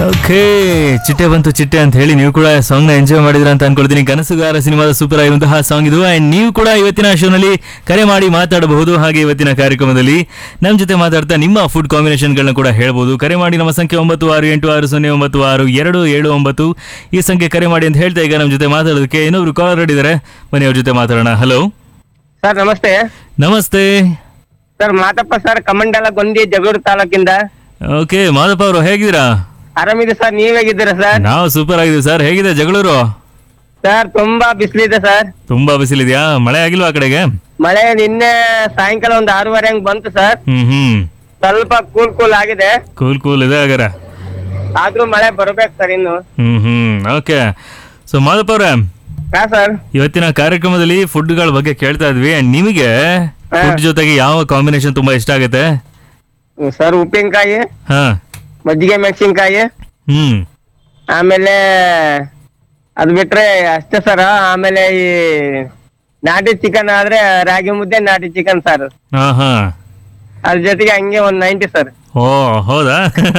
Okay ಚಿಟ್ಟೆ ಬಂತು ಚಿಟ್ಟೆ ಅಂತ ಹೇಳಿ ನೀವು ಕೂಡ ಸಾಂಗ್ ನ ಎಂಜಾಯ್ ಮಾಡಿದ್ರ ಅಂತ ಅನ್ಕೊಳ್ತೀನಿ ಕನಸುಗಾರ ಸಿನಿಮಾದ ಸೂಪರ್ ಆಗಿರುವಂತಹ ಸಾಂಗ್ ಇದು ಅಂಡ್ ನೀವು ಕೂಡ ಇವತ್ತಿನ ಶೋನಲ್ಲಿ ಕರೆ ಮಾಡಿ ಮಾತಾಡಬಹುದು ಹಾಗೆ ಇವತ್ತಿನ ಕಾರ್ಯಕ್ರಮದಲ್ಲಿ ನಮ್ಮ ಜೊತೆ ಮಾತಾಡ್ತಾ ನಿಮ್ಮ ಫುಡ್ ಕಾಂಬಿನೇಷನ್ಗಳನ್ನ ಕೂಡ ಹೇಳ್ಬೋದು ಕರೆ ಮಾಡಿ ನಮ್ಮ ಸಂಖ್ಯೆ ಒಂಬತ್ತು ಆರು ಎಂಟು ಆರು ಸೊನ್ನೆ ಒಂಬತ್ತು ಆರು ಎರಡು ಏಳು ಒಂಬತ್ತು ಈ ಸಂಖ್ಯೆ ಕರೆ ಮಾಡಿ ಅಂತ ಹೇಳ್ತಾ ಈಗ ನಮ್ಮ ಜೊತೆ ಮಾತಾಡೋದಕ್ಕೆ ಇನ್ನೊಬ್ರು ಕಾಲರ್ ಇದ್ದಾರೆ ಬನ್ನಿ ಅವ್ರ ಜೊತೆ ಮಾತಾಡೋಣ ಹಲೋ ಸರ್ ನಮಸ್ತೆ ನಮಸ್ತೆ ಸರ್ ಮಾತಪ್ಪ ಸರ್ ಕಮಂಡಲ ಗೊಂದಿ ಜಗಳೂರು ತಾಲೂಕಿಂದ ಓಕೆ ಮಾದಪ್ಪ ಅವರು ಹೇಗಿದ್ದೀರಾ ಆರಾಮಿದೆ ಸರ್ ನೀವ್ ಹೇಗಿದ್ದೀರಾ ಸರ್ ನಾವು ಸೂಪರ್ ಆಗಿದ್ದೀವಿ ಸರ್ ಹೇಗಿದೆ ಜಗಳೂರು ಸರ್ ತುಂಬಾ ಬಿಸಿಲಿದೆ ಸರ್ ತುಂಬಾ ಬಿಸಿಲಿದೆಯಾ ಮಳೆ ಆಗಿಲ್ವಾ ಆ ಕಡೆಗೆ ಮಳೆ ನಿನ್ನೆ ಸಾಯಂಕಾಲ ಒಂದು ಆರೂವರೆ ಹಂಗ್ ಬಂತು ಸರ್ ಹ್ಮ್ ಹ್ಮ್ ಸ್ವಲ್ಪ ಕೂಲ್ ಕೂಲ್ ಆಗಿದೆ ಕೂಲ್ ಕೂಲ್ ಇದೆ ಹಾಗಾರೆ ಆದ್ರೂ ಮಳೆ ಬರ್ಬೇಕು ಸರ್ ಇನ್ನು hmm hmm okay so Madappa ಅವ್ರೆ ಹಾ ಸರ್ ಇವತ್ತಿನ ಕಾರ್ಯಕ್ರಮದಲ್ಲಿ ಫುಡ್ಗಳ ಬಗ್ಗೆ ಕೇಳ್ತಾ ಇದ್ವಿ and ನಿಮಗೆ ಫುಡ್ ಜೊತೆಗೆ ಯಾವ ಕಾಂಬಿನೇಷನ್ ತುಂಬಾ ಇಷ್ಟ ಆಗುತ್ತೆ ಸರ್ ಉಪ್ಪಿನಕಾಯಿ ಹಾ ಮಜ್ಜಿಗೆ ಮೆಣಸಿನ್ಕಾಯಿ ಹ್ಮ್ ಆಮೇಲೆ ಅದ್ ಬಿಟ್ರೆ ಅಷ್ಟೇ ಸರ್ ಆಮೇಲೆ ಈ ನಾಟಿ ಚಿಕನ್ ಆದ್ರೆ ರಾಗಿ ಮುದ್ದೆ ನಾಟಿ ಚಿಕನ್ ಸರ್ ಹಾ ಹಾ ಅದ್ರ ಜೊತೆಗೆ ಹಂಗೆ ಒಂದ್ ನೈಂಟಿ ಸರ್ ಓ ಹೌದಾ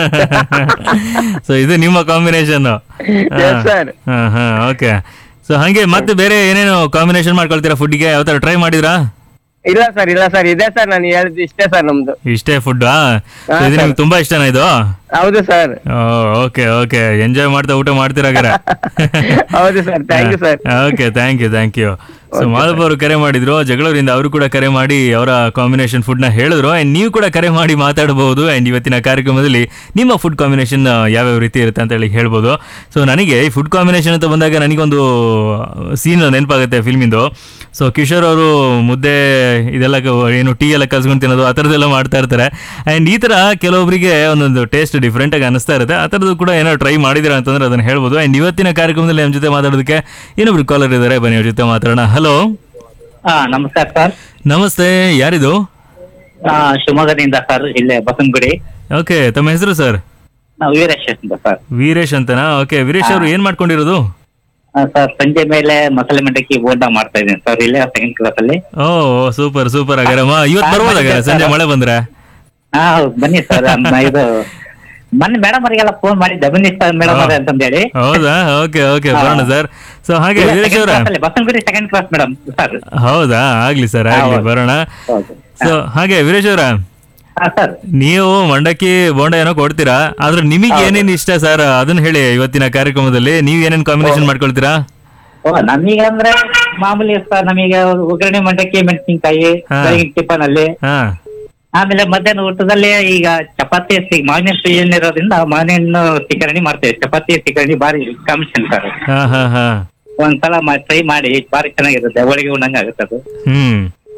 ಸೊ ಇದು ನಿಮ್ಮ ಕಾಂಬಿನೇಷನ್ Yes, sir. ಹಾ ಹಾ ಓಕೆ ಸೊ ಹಂಗೆ ಮತ್ತೆ ಬೇರೆ ಏನೇನು ಕಾಂಬಿನೇಷನ್ ಮಾಡ್ಕೊಳ್ತೀರಾ ಫುಡ್ಗೆ ಯಾವ ತರ ಟ್ರೈ ಮಾಡಿದ್ರಾ ಇಲ್ಲ ಸರ್ ಇಲ್ಲ ಸರ್ ಇದೆ ಸರ್ ನಾನು ಹೇಳಿದ್ದು ಇಷ್ಟೇ ಸರ್ ನಮ್ದು ಇಷ್ಟೇ ಫುಡ್ ಹಾ, ಇದು sir. ನಿಮ್ಗೆ ತುಂಬಾ ಇಷ್ಟನಾ ಇದು ಹೌದು ಸರ್ ಓಕೆ ಓಕೆ ಎಂಜಾಯ್ ಮಾಡ್ತಾ ಊಟ ಮಾಡ್ತೀರಾಗಾರ ಹೌದು sir thank you sir okay thank you thank you so Madhav ಅವರು ಕರೆ ಮಾಡಿದ್ರು ಜಗಳೂರಿಂದ ಅವರು ಕೂಡ ಕರೆ ಮಾಡಿ ಅವರ ಕಾಂಬಿನೇಷನ್ ಫುಡ್ ನ ಹೇಳಿದ್ರು ಅಂಡ್ ನೀವು ಕೂಡ ಕರೆ ಮಾಡಿ ಮಾತಾಡಬಹುದು ಅಂಡ್ ಇವತ್ತಿನ ಕಾರ್ಯಕ್ರಮದಲ್ಲಿ ನಿಮ್ಮ ಫುಡ್ ಕಾಂಬಿನೇಷನ್ ಯಾವ್ಯಾವ ರೀತಿ ಇರುತ್ತೆ ಅಂತ ಹೇಳಿ ಹೇಳ್ಬೋದು ಸೊ ನನಗೆ ಈ ಫುಡ್ ಕಾಂಬಿನೇಷನ್ ಅಂತ ಬಂದಾಗ ನನಗೊಂದು ಸೀನ್ ನೆನಪಾಗುತ್ತೆ ಫಿಲ್ಮಿಂದು ಸೊ ಕಿಶೋರ್ ಅವರು ಮುದ್ದೆ ಇದೆಲ್ಲ ಕ- ಏನು ಟೀ ಎಲ್ಲ ಕಲ್ಸ್ಕೊಂಡು ತಿನ್ನೋದು ಆ ಥರದ್ದೆಲ್ಲ ಮಾಡ್ತಾ ಇರ್ತಾರೆ ಆ್ಯಂಡ್ ಈ ಥರ ಕೆಲವೊಬ್ಬರಿಗೆ ಒಂದೊಂದು ಟೇಸ್ಟ್ ಡಿಫ್ರೆಂಟ್ ಆಗಿ ಅನಿಸ್ತಾ ಇರುತ್ತೆ ಆ ಥರದ್ದು ಕೂಡ ಏನೋ ಟ್ರೈ ಮಾಡಿದಿರಾ ಅಂತಂದ್ರೆ ಅದನ್ನ ಹೇಳ್ಬೋದು ಆ್ಯಂಡ್ ಇವತ್ತಿನ ಕಾರ್ಯಕ್ರಮದಲ್ಲಿ ನಮ್ಮ ಜೊತೆ ಮಾತಾಡೋದಕ್ಕೆ ಇನ್ನೊಬ್ರು ಕಾಲರ್ ಇದ್ದಾರೆ ಬನ್ನಿ ಅವ್ರ ಜೊತೆ ಮಾತಾಡೋಣ ಹಲೋ ಹಾ ನಮಸ್ಕಾರ ಸರ್ ನಮಸ್ತೆ ಯಾರಿದು ಆ, ಶಿವಮೊಗ್ಗದಿಂದ ಸರ್ ಇಲ್ಲೇ ಬಸವನಗುಡಿ ಓಕೆ ತಮ್ಮ ಹೆಸರು ಸರ್ ನಾವು ವೀರೇಶ್ ಅಂತ ಸರ್ ವೀರೇಶ್ ಅಂತನಾ ಓಕೆ ವೀರೇಶ್ ಅವರು ಏನ್ ಮಾಡ್ಕೊಂಡಿರೋದು ಆ, ಸರ್ ಸಂಜೆ ಮೇಲೆ ಮಸಾಲೆ ಮಂಡಕ್ಕಿ ಬೋಂಡ ಮಾಡ್ತಾ ಇದ್ದೀನಿ ಸರ್ ಇಲ್ಲೇ ಸೆಕೆಂಡ್ ಕ್ಲಾಸ್ ಅಲ್ಲಿ ಓ ಸೂಪರ್ ಸೂಪರ್ ಹಾಗಾರಮ್ಮ ಇವತ್ತು ಬರ್ಬೋದಾಗಾರ ಸಂಜೆ ಮಳೆ ಬಂದ್ರೆ ಹಾ ಹೌದು, ಬನ್ನಿ ಸರ್ ಅಮ್ಮ ಇದು ಮೊನ್ನೆ ಮೇಡಮ್ ಅವರಿಗೆಲ್ಲ ಫೋನ್ ಮಾಡಿದ್ದೆ ಬನ್ನಿ ಸರ್ ಮೇಡಮ್ ಅವರೇ ಅಂತಂದೇಳಿ ಹೌದಾ ಓಕೆ ಓಕೆ ಬರೋಣ ಸರ್ ಸೊ ಹಾಗೆ ವೀರೇಶ್ ಅವರ Basavanagudi second class madam sir ಹೌದಾ ಆಗ್ಲಿ ಸರ್ ಆಗ್ಲಿ ಹೌದು. ಬರೋಣ ಹೌದು ಸೊ ಹಾಗೆ ವೀರೇಶ್ ಅವರ ಹಾ ಸರ್ ನೀವು ಮಂಡಕ್ಕಿ ಬೋಂಡ ಏನೋ ಕೊಡ್ತೀರಾ ಆದ್ರೆ ನಿಮಗೆ ಏನೇನ್ ಇಷ್ಟ ಸರ್ ಅದನ್ನ ಹೇಳಿ ಇವತ್ತಿನ ಕಾರ್ಯಕ್ರಮದಲ್ಲಿ ನೀವ್ ಏನೇನ್ ಕಾಂಬಿನೇಷನ್ ಮಾಡ್ಕೊಳ್ತೀರಾ ಓ ನಮೀಗ ಅಂದ್ರೆ ಮಾಮೂಲಿ ಸರ್ ನಮೀಗ ಒಗ್ಗರಣೆ ಮಂಡಕ್ಕಿ ಮೆಣಸಿನ್ಕಾಯಿ ಹಾ. ಬೆಳಗಿನ ಟಿಫನ್ ಅಲ್ಲಿ ಹಾ ಆಮೇಲೆ ಮಧ್ಯಾಹ್ನ ಊಟದಲ್ಲಿ ಈಗ ಚಪಾತಿ ಸಿ- ಮಾವಿನ ಹಣ್ಣು ಸೀಸನ್ ಇರೋದ್ರಿಂದ ಮಾವಿನ ಹಣ್ಣು ಸಿಕರಣಿ ಮಾಡ್ತೇವೆ ಚಪಾತಿ ಸಿಕರಣಿ ಬಾರಿ ಕಾಂಬಿನೇಷನ್ ಸರ್ ಹಾ ಹಾ ಹಾ ಒಂದ್ಸಲ ಟ್ರೈ ಮಾಡಿ ಬಾರಿ ಚೆನ್ನಾಗಿರುತ್ತೆ ಹೋಳಿಗೆ ಉಣ್ಣಂಗ ಆಗುತ್ತೆ ಅದು ಹ್ಮ್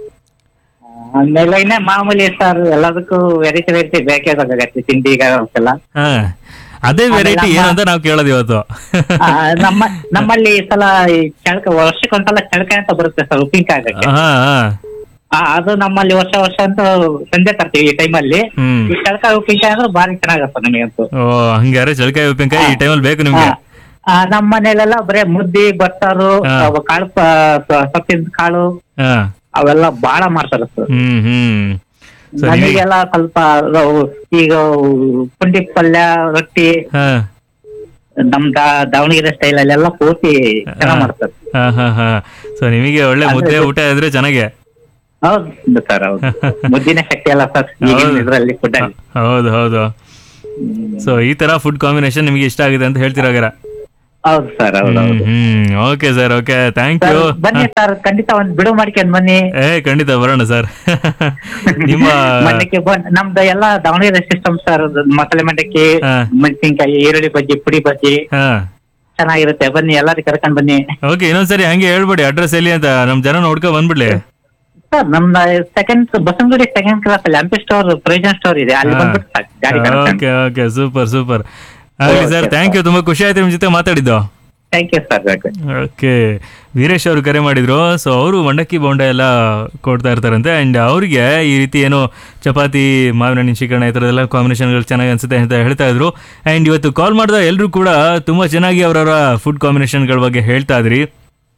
ಆಮೇಲೆ ಇನ್ನೇ ಮಾಮೂಲಿ ಸರ್ ಎಲ್ಲದಕ್ಕೂ ವೆರೈಟಿ ವೆರೈಟಿ ಬೇಕಾಗತ್ತೆ ತಿಂಡಿ ಈಗ ಅವಕ್ಕೆಲ್ಲ ಹಾ ಅದೇ ವೆರೈಟಿ ಆಮೇಲೆ ಏನು ಅಂತ ನಾವು ಕೇಳೋದು ಇವತ್ತು ಆ, ನಮ್ಮ ನಮ್ಮಲ್ಲಿ ಈ ಸಲ ಈ ಚಳಕ ವರ್ಷಕ್ಕೊಂದ್ಸಲ ಚಳಕ ಅಂತ ಬರುತ್ತೆ ಸರ್ ಉಪ್ಪಿನಕಾಯಿ ಆಗಕ್ಕೆ ಹಾ ಹಾ ಆ, ಅದು ನಮ್ಮಲ್ಲಿ ವರ್ಷ ವರ್ಷ ಅಂತ ಸಂಜೆ ತರ್ತೀವಿ ಈ ಟೈಮಲ್ಲಿ ಹ್ಮ್ ಈ ಚಳಕ ಉಪ್ಪಿನಕಾಯಿ ಅಂದ್ರೆ ಬಾರಿ ಚೆನ್ನಾಗತ್ತೆ ನಮಗಂತೂ ಓ ಹಂಗಾರೆ ಚಳಕಾಯಿ ಉಪ್ಪಿನಕಾಯಿ ಈ ಟೈಮಲ್ಲಿ ಬೇಕು ನಿಮ್ಗೆ ಆ, ನಮ್ಮ ಮನೇಲೆಲ್ಲ ಬರೇ ಮುದ್ದಿ ಬಸ್ಸಾರು ಹಾ. ಅವು ಕಾಳು ಪ- ಸ- ಸೊಪ್ಪಿನ ಕಾಳು ಹಾ ಅವೆಲ್ಲ ಬಾಳ ಮಾಡ್ತಾರೆ ಸರ್ ಹ್ಮ್ ಹ್ಮ್ ಸೊ ನಿಮಗೆ ನಮಗೆಲ್ಲ ಸ್ವಲ್ಪ ಅವು ಈಗ ಪುಂಡಿ ಪಲ್ಯ ರೊಟ್ಟಿ ಹಾ ನಮ್ ದಾ- ದಾವಣಗೆರೆ ಸ್ಟೈಲ್ ಅಲ್ಲೆಲ್ಲ ಪೂರ್ತಿ ಚೆನ್ನಾಗ್ ಮಾಡ್ತಾರೆ ಹಾ ಹಾ ಹಾ ಸೊ ನಿಮಗೆ ಒಳ್ಳೆ ಮುದ್ದೆ ಊಟ ಇದ್ರೆ ಚೆನ್ನಾಗೆ ಹೌದು ಸರ್ ಹೌದು ಮುದ್ದಿನ ಶಕ್ತಿ ಅಲ್ಲ ಸರ್ ಈಗಿನ ಹೌದು. ಇದ್ರಲ್ಲಿ ಫುಡ್ ಅಲ್ಲಿ ಹೌದು ಹೌದು ಸೊ ಈ ತರ ಫುಡ್ ಕಾಂಬಿನೇಷನ್ ನಿಮಗೆ ಇಷ್ಟ ಆಗಿದೆ ಅಂತ ಹೇಳ್ತಿರಾಗರ ಹೌದು ಸರ್ ಹೌದು ಹ್ಮ್ ಹೌದು hmm okay sir okay thank sir you ಬನ್ನಿ ಸರ್ ಖಂಡಿತ ಒಂದ್ ಬಿಡು ಮಾಡ್ಕೊಂಡ್ ಬನ್ನಿ ಏ ಖಂಡಿತ ಬರೋಣ ಸರ್ ನಿಮ್ಮ ಮಂಡಕ್ಕಿ ಬನ್- ನಮ್ದು ಎಲ್ಲ ದಾವಣಗೆರೆ ಸಿಸ್ಟಮ್ ಸರ್ ಮಸಾಲೆ ಮಂಡಕ್ಕಿ ಹಾ. ಮೆಣಸಿನ್ಕಾಯಿ ಈರುಳ್ಳಿ ಬಜ್ಜಿ ಪುಡಿ ಬಜ್ಜಿ ಹಾ ಚೆನ್ನಾಗಿರುತ್ತೆ ಬನ್ನಿ ಎಲ್ಲರೂ ಕರ್ಕೊಂಡ್ ಬನ್ನಿ ಓಕೆ ಇನ್ನೊಂದ್ಸರಿ ಹಂಗೆ ಹೇಳ್ಬಿಡಿ ಅಡ್ರೆಸ್ ಎಲ್ಲಿ ಅಂತ ನಮ್ ಜನ ನೋಡ್ಕೊ ಬಂದ್ಬಿಡ್ಲಿ ಸರ್ ನಮ್ದು ಸೆಕೆಂಡ್ ಬಸವನಗುಡಿ ಸೆಕೆಂಡ್ ಕ್ಲಾಸ್ ಅಲ್ಲಿ ಅಂಪಿ ಸ್ಟೋರ್ ಪ್ರೊವಿಷನ್ ಸ್ಟೋರ್ ಇದೆ ಅಲ್ಲಿ ಹಾ. ಬಂದ್ಬಿಟ್ಟು ಸಾಕು ಗಾಡಿ ಕರ್ಕೊಂಡು ಓಕೆ ಓಕೆ ಸೂಪರ್ ಸೂಪರ್ ಆಗ್ಲಿ ಸರ್ Okay, ಥ್ಯಾಂಕ್ ಯು ತುಂಬಾ ಖುಷಿ ಆಯ್ತು ನಿಮ್ ಜೊತೆ ಮಾತಾಡಿದ್ದು thank you sir okay Veeresh ಅವರು ಕರೆ ಮಾಡಿದ್ರು ಸೊ ಅವರು ಮಂಡಕ್ಕಿ ಬೋಂಡ ಎಲ್ಲ ಕೊಡ್ತಾ ಇರ್ತಾರಂತೆ ಅಂಡ್ ಅವರಿಗೆ ಈ ರೀತಿ ಏನೋ ಚಪಾತಿ ಮಾವಿನ ಹಣ್ಣಿನ ಶಿಕರಣ ಈ ಥರದೆಲ್ಲ ಕಾಂಬಿನೇಷನ್ಗಳು ಚೆನ್ನಾಗಿ ಅನ್ಸುತ್ತೆ ಅಂತ ಹೇಳ್ತಾ ಇದ್ರು ಅಂಡ್ ಇವತ್ತು ಕಾಲ್ ಮಾಡಿದ ಎಲ್ಲರೂ ಕೂಡ ತುಂಬ ಚೆನ್ನಾಗಿ ಅವರವರ ಫುಡ್ ಕಾಂಬಿನೇಷನ್ಗಳ ಬಗ್ಗೆ ಹೇಳ್ತಾ ಇದ್ರಿ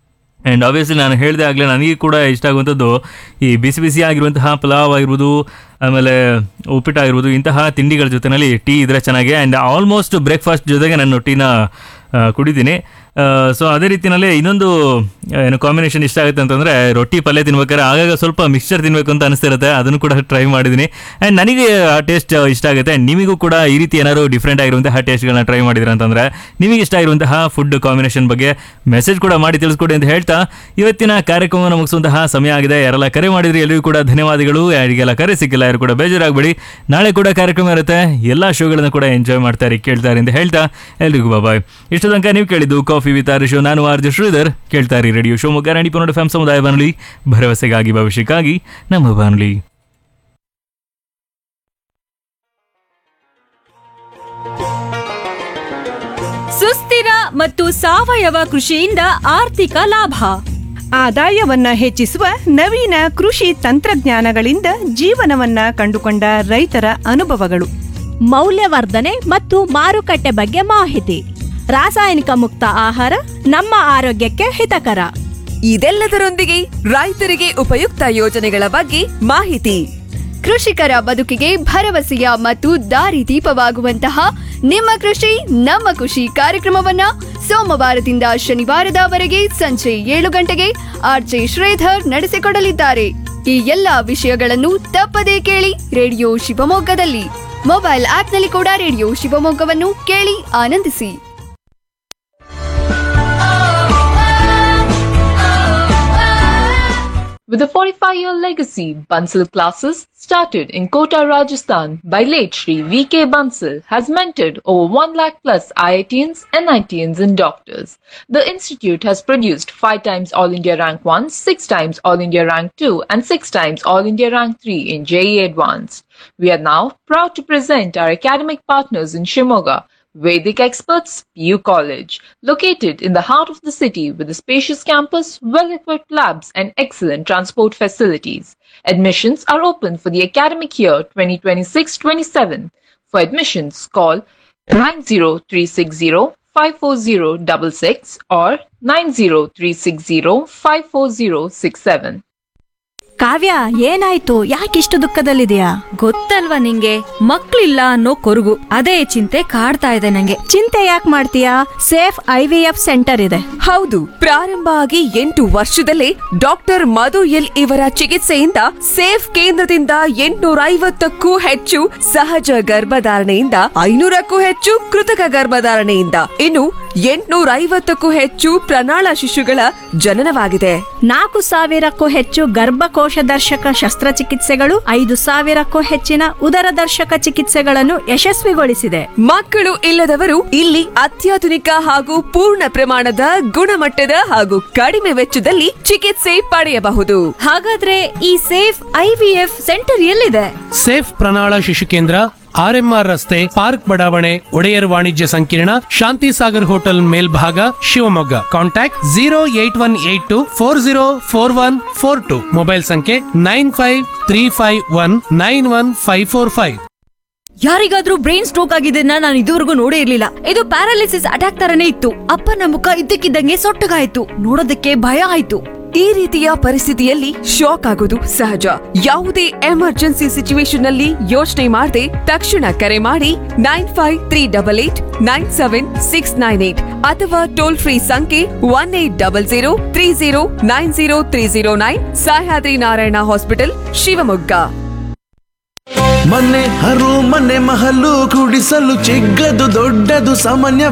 ಆ್ಯಂಡ್ ಆಬ್ವಿಯಸ್ಲಿ ನಾನು ಹೇಳಿದೆ ಆಗಲೇ ನನಗೆ ಕೂಡ ಇಷ್ಟ ಆಗುವಂಥದ್ದು ಈ ಬಿಸಿ ಬಿಸಿ ಆಗಿರುವಂತಹ ಪಲಾವ್ ಆಗಿರ್ಬೋದು ಆಮೇಲೆ ಉಪ್ಪಿಟ್ಟು ಆಗಿರ್ಬೋದು ಇಂತಹ ತಿಂಡಿಗಳ ಜೊತೆನಲ್ಲಿ ಟೀ ಇದ್ರೆ ಚೆನ್ನಾಗಿ ಆ್ಯಂಡ್ ಆಲ್ಮೋಸ್ಟ್ ಬ್ರೇಕ್ಫಾಸ್ಟ್ ಜೊತೆಗೆ ನಾನು ಟೀನ ಆ, ಕುಡಿತೀನಿ ಸೊ ಅದೇ ರೀತಿಯಲ್ಲೇ ಇನ್ನೊಂದು ಆ, ಏನು ಕಾಂಬಿನೇಷನ್ ಇಷ್ಟ ಆಗುತ್ತೆ ಅಂತಂದರೆ ರೊಟ್ಟಿ ಪಲ್ಯ ತಿನ್ಬೇಕಾದ್ರೆ ಆಗಾಗ ಸ್ವಲ್ಪ ಮಿಕ್ಸ್ಚರ್ ತಿನ್ನಬೇಕು ಅಂತ ಅನಿಸ್ತಿರುತ್ತೆ ಅದನ್ನು ಕೂಡ ಟ್ರೈ ಮಾಡಿದ್ದೀನಿ ಆ್ಯಂಡ್ ನನಗೆ ಆ ಟೇಸ್ಟ್ ಇಷ್ಟ ಆಗುತ್ತೆ And ನಿಮಗೂ ಕೂಡ ಈ ರೀತಿ ಏನಾದ್ರು ಡಿಫ್ರೆಂಟ್ ಆಗಿರುವಂತಹ ಟೇಸ್ಟ್ಗಳನ್ನ ಟ್ರೈ ಮಾಡಿದ್ರೆ ಅಂತಂದರೆ ನಿಮಗೆ ಇಷ್ಟ ಆಗಿರುವಂತಹ ಫುಡ್ ಕಾಂಬಿನೇಷನ್ ಬಗ್ಗೆ ಮೆಸೇಜ್ ಕೂಡ ಮಾಡಿ ತಿಳಿಸ್ಕೊಡಿ ಅಂತ ಹೇಳ್ತಾ ಇವತ್ತಿನ ಕಾರ್ಯಕ್ರಮವನ್ನು ಮುಗಿಸುವಂತಹ ಸಮಯ ಆಗಿದೆ ಯಾರೆಲ್ಲ ಕರೆ ಮಾಡಿದ್ರಿ ಎಲ್ಲರಿಗೂ ಕೂಡ ಧನ್ಯವಾದಗಳು ಯಾರಿಗೆಲ್ಲ ಕರೆ ಸಿಕ್ಕಿಲ್ಲ ಯಾರು ಕೂಡ ಬೇಜಾರಾಗಬೇಡಿ ನಾಳೆ ಕೂಡ ಕಾರ್ಯಕ್ರಮ ಇರುತ್ತೆ ಎಲ್ಲ ಶೋಗಳನ್ನು ಕೂಡ ಎಂಜಾಯ್ ಮಾಡ್ತಾರೆ ಕೇಳ್ತಾರೆ ಅಂತ ಹೇಳ್ತಾ ಎಲ್ರಿಗೂ ಬಾಯ್ ಇಷ್ಟು ತನಕ ನೀವು ಕೇಳಿದ್ದು ಕಾಫಿ ವಿತ್ ಆರ್ ಶೋ ನಾನು ಆರ್ ಜೆ ಶ್ರೀಧರ್ ಕೇಳ್ತಾರೆ ರೇಡಿಯೋ ಶಿವಮೊಗ್ಗ ರಾಣಿ ಪನ್ನಡ ಫ್ಯಾಮ್ ಸಮುದಾಯ ಬಾನುಲಿ ಭರವಸೆಗಾಗಿ ಭವಿಷ್ಯಕ್ಕಾಗಿ ನಮ್ಮ ಬಾನುಲಿ ಸುಸ್ಥಿರ ಮತ್ತು ಸಾವಯವ ಕೃಷಿಯಿಂದ ಆರ್ಥಿಕ ಲಾಭ ಆದಾಯವನ್ನ ಹೆಚ್ಚಿಸುವ ನವೀನ ಕೃಷಿ ತಂತ್ರಜ್ಞಾನಗಳಿಂದ ಜೀವನವನ್ನ ಕಂಡುಕೊಂಡ ರೈತರ ಅನುಭವಗಳು ಮೌಲ್ಯವರ್ಧನೆ ಮತ್ತು ಮಾರುಕಟ್ಟೆ ಬಗ್ಗೆ ಮಾಹಿತಿ ರಾಸಾಯನಿಕ ಮುಕ್ತ ಆಹಾರ ನಮ್ಮ ಆರೋಗ್ಯಕ್ಕೆ ಹಿತಕರ ಇದೆಲ್ಲದರೊಂದಿಗೆ ರೈತರಿಗೆ ಉಪಯುಕ್ತ ಯೋಜನೆಗಳ ಬಗ್ಗೆ ಮಾಹಿತಿ ಕೃಷಿಕರ ಬದುಕಿಗೆ ಭರವಸೆಯ ಮತ್ತು ದಾರಿದೀಪವಾಗುವಂತಹ ನಿಮ್ಮ ಕೃಷಿ ನಮ್ಮ ಖುಷಿ ಕಾರ್ಯಕ್ರಮವನ್ನ ಸೋಮವಾರದಿಂದ ಶನಿವಾರದವರೆಗೆ ಸಂಜೆ ಏಳು ಗಂಟೆಗೆ ಆರ್ಜೆ ಶ್ರೀಧರ್ ನಡೆಸಿಕೊಡಲಿದ್ದಾರೆ ಈ ಎಲ್ಲಾ ವಿಷಯಗಳನ್ನು ತಪ್ಪದೇ ಕೇಳಿ ರೇಡಿಯೋ ಶಿವಮೊಗ್ಗದಲ್ಲಿ ಮೊಬೈಲ್ ಆಪ್ನಲ್ಲಿ ಕೂಡ ರೇಡಿಯೋ ಶಿವಮೊಗ್ಗವನ್ನು ಕೇಳಿ ಆನಂದಿಸಿ With a 45 year legacy, Bansal classes started in Kota, Rajasthan by late Shri V.K. Bansal has mentored over 1 lakh plus IITians, NITians and doctors. The institute has produced 5 times All India Rank 1, 6 times All India Rank 2 and 6 times All India Rank 3 in JE Advanced. We are now proud to present our academic partners in Shimoga, Vedic Experts PU College, located in the heart of the city with a spacious campus, well-equipped labs and excellent transport facilities. Admissions are open for the academic year 2026-27. For admissions, call 90360 54066 or 90360 54067. ಕಾವ್ಯ ಏನಾಯ್ತು ಯಾಕಿಷ್ಟು ದುಃಖದಲ್ಲಿದೆಯಾ ಗೊತ್ತಲ್ವಾ ನಿಂಗೆ ಮಕ್ಳಿಲ್ಲ ಅನ್ನೋ ಕೊರಗು ಅದೇ ಚಿಂತೆ ಕಾಡ್ತಾ ಇದೆ ನಂಗೆ ಚಿಂತೆ ಯಾಕೆ ಮಾಡ್ತೀಯಾ safe I V F center ಇದೆ ಹೌದು ಪ್ರಾರಂಭ ಆಗಿ ಎಂಟು ವರ್ಷದಲ್ಲೇ ಡಾಕ್ಟರ್ ಮಧು ಎಲ್ ಇವರ ಚಿಕಿತ್ಸೆಯಿಂದ ಸೇಫ್ ಕೇಂದ್ರದಿಂದ ಎಂಟುನೂರ ಐವತ್ತಕ್ಕೂ ಹೆಚ್ಚು ಸಹಜ ಗರ್ಭಧಾರಣೆಯಿಂದ ಐನೂರಕ್ಕೂ ಹೆಚ್ಚು ಕೃತಕ ಗರ್ಭಧಾರಣೆಯಿಂದ ಇನ್ನು ಎಂಟುನೂರ ಐವತ್ತಕ್ಕೂ ಹೆಚ್ಚು ಪ್ರಣಾಳ ಶಿಶುಗಳ ಜನನವಾಗಿದೆ ನಾಲ್ಕು ಸಾವಿರಕ್ಕೂ ಹೆಚ್ಚು ಗರ್ಭಕೋಶ ದರ್ಶಕ ಶಸ್ತ್ರಚಿಕಿತ್ಸೆಗಳು ಐದು ಸಾವಿರಕ್ಕೂ ಹೆಚ್ಚಿನ ಉದರ ದರ್ಶಕ ಚಿಕಿತ್ಸೆಗಳನ್ನು ಯಶಸ್ವಿಗೊಳಿಸಿದೆ ಮಕ್ಕಳು ಇಲ್ಲದವರು ಇಲ್ಲಿ ಅತ್ಯಾಧುನಿಕ ಹಾಗೂ ಪೂರ್ಣ ಪ್ರಮಾಣದ ಗುಣಮಟ್ಟದ ಹಾಗೂ ಕಡಿಮೆ ವೆಚ್ಚದಲ್ಲಿ ಚಿಕಿತ್ಸೆ ಪಡೆಯಬಹುದು ಹಾಗಾದ್ರೆ ಈ safe I V F center ಎಲ್ಲಿದೆ ಸೇಫ್ ಪ್ರಣಾಳ ಶಿಶು ಕೇಂದ್ರ ಆರ್ಎಂಆರ್ ರಸ್ತೆ ಪಾರ್ಕ್ ಬಡಾವಣೆ ಒಡೆಯರ್ ವಾಣಿಜ್ಯ ಸಂಕೀರ್ಣ ಶಾಂತಿ ಸಾಗರ್ ಹೋಟೆಲ್ ಮೇಲ್ಭಾಗ Shivamogga contact zero eight one eight two four zero four one four two mobile ಸಂಖ್ಯೆ nine five three five one nine one five four five ಯಾರಿಗಾದ್ರೂ ಬ್ರೈನ್ ಸ್ಟ್ರೋಕ್ ಆಗಿದ್ದನ್ನ ನಾನು ಇದುವರೆಗೂ ನೋಡೇ ಇರ್ಲಿಲ್ಲ ಇದು ಪ್ಯಾರಾಲಿಸಿಸ್ ಅಟ್ಯಾಕ್ ತರನೇ ಇತ್ತು ಅಪ್ಪನ ಮುಖ ಇದ್ದಕ್ಕಿದ್ದಂಗೆ ಸೊಟ್ಟಗಾಯ್ತು ನೋಡೋದಕ್ಕೆ ಭಯ ಆಯ್ತು ಈ ರೀತಿಯ ಪರಿಸ್ಥಿತಿಯಲ್ಲಿ ಶಾಕ್ ಆಗೋದು ಸಹಜ ಯಾವುದೇ ಎಮರ್ಜೆನ್ಸಿ ಸಿಚುವೇಶನ್ ನಲ್ಲಿ ಯೋಚನೆ ಮಾಡದೆ ತಕ್ಷಣ ಕರೆ ಮಾಡಿ nine five three double eight nine seven six nine eight ಅಥವಾ ಟೋಲ್ ಫ್ರೀ ಸಂಖ್ಯೆ one eight double zero three zero nine zero three zero nine Sahyadri Narayana hospital Shivamogga ಮನೆ ಹರು ಮನೆ ಮಹಲು ಕುಡಿಸಲು ಚಿಕ್ಕದು ದೊಡ್ಡದು ಸಾಮಾನ್ಯ